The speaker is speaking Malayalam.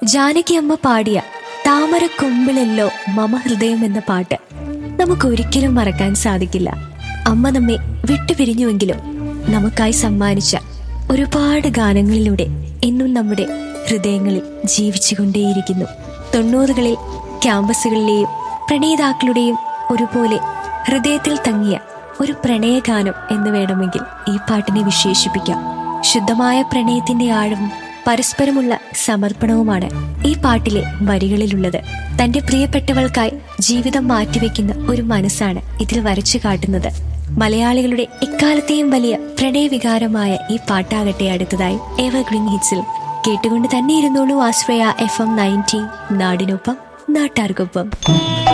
ജാനകി അമ്മ പാടിയ താമര കൊമ്പിലല്ലോ മമ ഹൃദയം എന്ന പാട്ട് നമുക്ക് ഒരിക്കലും മറക്കാൻ സാധിക്കില്ല അമ്മ നമ്മെ വിട്ടുപിരിഞ്ഞുവെങ്കിലും നമുക്കായി സമ്മാനിച്ച ഒരുപാട് ഗാനങ്ങളിലൂടെ എന്നും നമ്മുടെ ഹൃദയങ്ങളിൽ ജീവിച്ചുകൊണ്ടേയിരിക്കുന്നു തൊണ്ണൂറുകളിൽ ക്യാമ്പസുകളിലെയും പ്രണയിതാക്കളുടെയും ഒരുപോലെ ഹൃദയത്തിൽ തങ്ങിയ ഒരു പ്രണയഗാനം എന്ന് വേണമെങ്കിൽ ഈ പാട്ടിനെ വിശേഷിപ്പിക്കാം ശുദ്ധമായ പ്രണയത്തിന്റെ ആഴവും പരസ്പരമുള്ള സമർപ്പണവുമാണ് ഈ പാട്ടിലെ വരികളിലുള്ളത് തന്റെ പ്രിയപ്പെട്ടവൾക്കായി ജീവിതം മാറ്റിവെക്കുന്ന ഒരു മനസ്സാണ് ഇതിൽ വരച്ചു കാട്ടുന്നത് മലയാളികളുടെ എക്കാലത്തെയും വലിയ പ്രണയവികാരമായ ഈ പാട്ടാകട്ടെ അടുത്തതായി എവർഗ്രീൻ ഹിറ്റ്സിൽ കേട്ടുകൊണ്ട് തന്നെ ഇരുന്നോളൂ ആശ്രയ എഫ് എം നയൻറ്റി നാടിനൊപ്പം നാട്ടാർക്കൊപ്പം